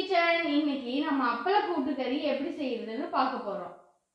teacher இன்னைக்கு நம்ம அப்பள கூட்டுக்கறி எப்படி செய்யறதுன்னு பார்க்க போறோம்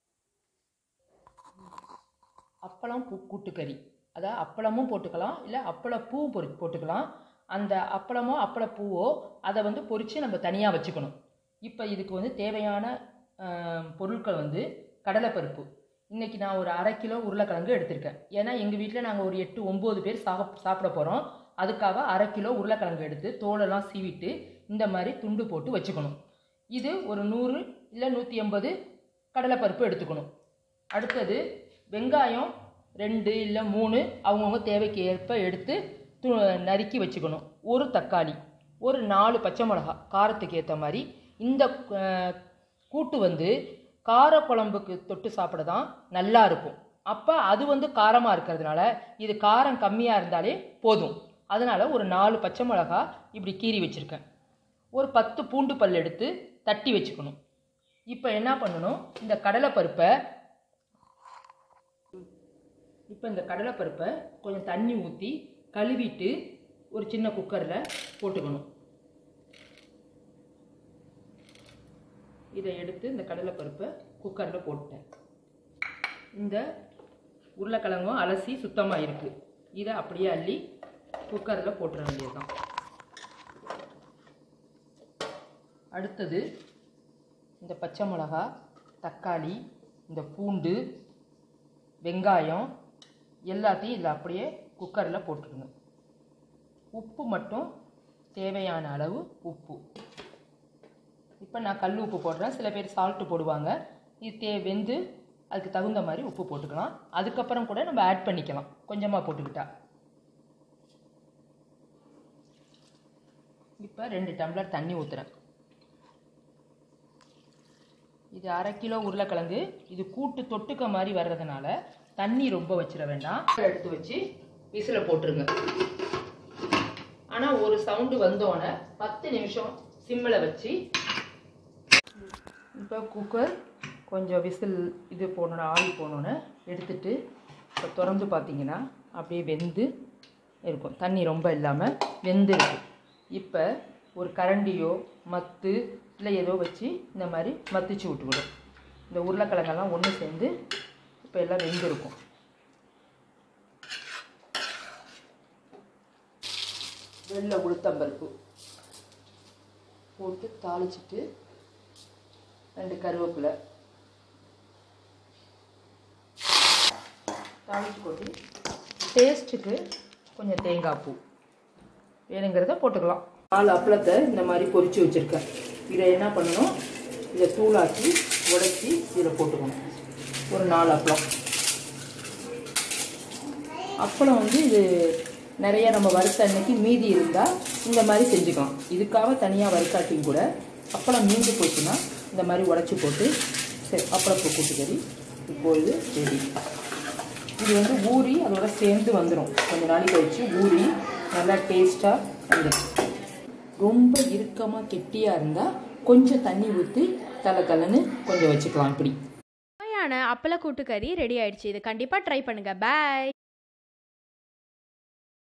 அப்பளம் பூ கூட்டுக்கறி அதாவது அப்பளமும் போட்டுக்கலாம் இல்லை அப்பள பூ பொரி போட்டுக்கலாம் அந்த அப்பளமோ அப்பள பூவோ அதை வந்து பொரித்து நம்ம தனியாக வச்சுக்கணும் இப்போ இதுக்கு வந்து தேவையான ஆம், பொருட்கள் வந்து கடலைப்பருப்பு இன்றைக்கி நான் ஒரு அரை கிலோ உருளைக்கிழங்கு எடுத்திருக்கேன் ஏன்னா எங்கள் வீட்டில் நாங்கள் ஒரு எட்டு ஒம்பது பேர் சாப் சாப்பிட போகிறோம் அதுக்காக அரை கிலோ உருளைக்கிழங்கு எடுத்து தோலெல்லாம் சீவிட்டு இந்த மாதிரி துண்டு போட்டு வச்சுக்கணும் இது ஒரு நூறு இல்லை நூற்றி எண்பது கடலைப்பருப்பு எடுத்துக்கணும் அடுத்தது வெங்காயம் ரெண்டு இல்லை மூணு அவங்கவுங்க தேவைக்கு ஏற்ப எடுத்து து நறுக்கி வச்சுக்கணும் ஒரு தக்காளி ஒரு நாலு பச்சை மிளகா காரத்துக்கு ஏற்ற மாதிரி இந்த அஹ், கூட்டு வந்து காரக்குழம்புக்கு தொட்டு சாப்பிட தான் நல்லா இருக்கும் அப்போ அது வந்து காரமாக இருக்கிறதுனால இது காரம் கம்மியாக இருந்தாலே போதும் அதனால் ஒரு நாலு பச்சை மிளகா இப்படி கீறி வச்சுருக்கேன் ஒரு பத்து பூண்டு பல் எடுத்து தட்டி வச்சுக்கணும் இப்போ என்ன பண்ணணும் இந்த கடலைப்பருப்பை இப்போ இந்த கடலைப்பருப்பை கொஞ்சம் தண்ணி ஊற்றி கழுவிட்டு ஒரு சின்ன குக்கரில் போட்டுக்கணும் இதை எடுத்து இந்த கடலைப்பருப்பை குக்கரில் போட்டேன் இந்த உருளைக்கிழங்கும் அலசி சுத்தமாக இருக்குது இதை அப்படியே அள்ளி குக்கரில் போட்டுற வேண்டியதுதான் அடுத்தது இந்த பச்சை மிளகா தக்காளி இந்த பூண்டு வெங்காயம் எல்லாத்தையும் இதில் அப்படியே குக்கரில் போட்டுருங்க உப்பு மட்டும் தேவையான அளவு உப்பு இப்போ நான் கல் உப்பு போடுறேன் சில பேர் சால்ட்டு போடுவாங்க இது தே வெந்து அதுக்கு தகுந்த மாதிரி உப்பு போட்டுக்கலாம் அதுக்கப்புறம் கூட நம்ம ஆட் பண்ணிக்கலாம் கொஞ்சமாக போட்டுக்கிட்டா இப்போ ரெண்டு டம்ளர் தண்ணி ஊற்றுறேன் இது அரை கிலோ உருளைக்கிழங்கு இது கூட்டு தொட்டுக்க மாதிரி வர்றதுனால தண்ணி ரொம்ப வச்சிட வேண்டாம் எடுத்து வச்சு விசில போட்டுருங்க ஆனால் ஒரு சவுண்டு வந்தோடனே பத்து நிமிஷம் சிம்மில் வச்சு இப்போ குக்கர் கொஞ்சம் விசில் இது போனோன்னே ஆவி போனோன்னே எடுத்துட்டு இப்போ திறந்து பார்த்தீங்கன்னா அப்படியே வெந்து இருக்கும் தண்ணி ரொம்ப இல்லாமல் வெந்து இருக்கு இப்போ ஒரு கரண்டியோ மத்து இல்லை ஏதோ வச்சு இந்த மாதிரி மத்திச்சு விட்டுக்கணும் இந்த உருளைக்கிழங்கெல்லாம் ஒன்று சேர்ந்து இப்போ எல்லாம் வெந்திருக்கும் வெள்ளை உளுத்தம்பருப்பு போட்டு தாளிச்சிட்டு ரெண்டு கருவேப்பிலை தாளிச்சு கொட்டி டேஸ்ட்டுக்கு கொஞ்சம் தேங்காய் பூ வேணுங்கிறத போட்டுக்கலாம் நாலு அப்பளத்தை இந்த மாதிரி பொரிச்சு வச்சுருக்கேன் இதை என்ன பண்ணணும் இதை தூளாக்கி உடைச்சி இதில் போட்டுக்கணும் ஒரு நாலு அப்பளம் அப்பளம் வந்து இது நிறைய நம்ம வறுத்த அன்னைக்கு மீதி இருந்தால் இந்த மாதிரி செஞ்சுக்கலாம் இதுக்காக தனியாக வறுக்காட்டியும் கூட அப்பளம் மீந்து போச்சுன்னா இந்த மாதிரி உடச்சி போட்டு சரி அப்பளப்பூ கூட்டுக்கறி இப்பொழுது ரெடி இது வந்து ஊறி அதோட சேர்ந்து வந்துடும் கொஞ்ச நாளைக்கு கழிச்சு ஊறி நல்லா டேஸ்ட்டாக வந்துடும் ரொம்ப இறுக்கமாக கெட்டியாக இருந்தால் கொஞ்சம் தண்ணி ஊற்றி தலை தலைன்னு கொஞ்சம் வச்சுக்கலாம் இப்படி சுவையான அப்பள கூட்டுக்கறி ரெடி ஆயிடுச்சு இது கண்டிப்பாக ட்ரை பண்ணுங்க பாய்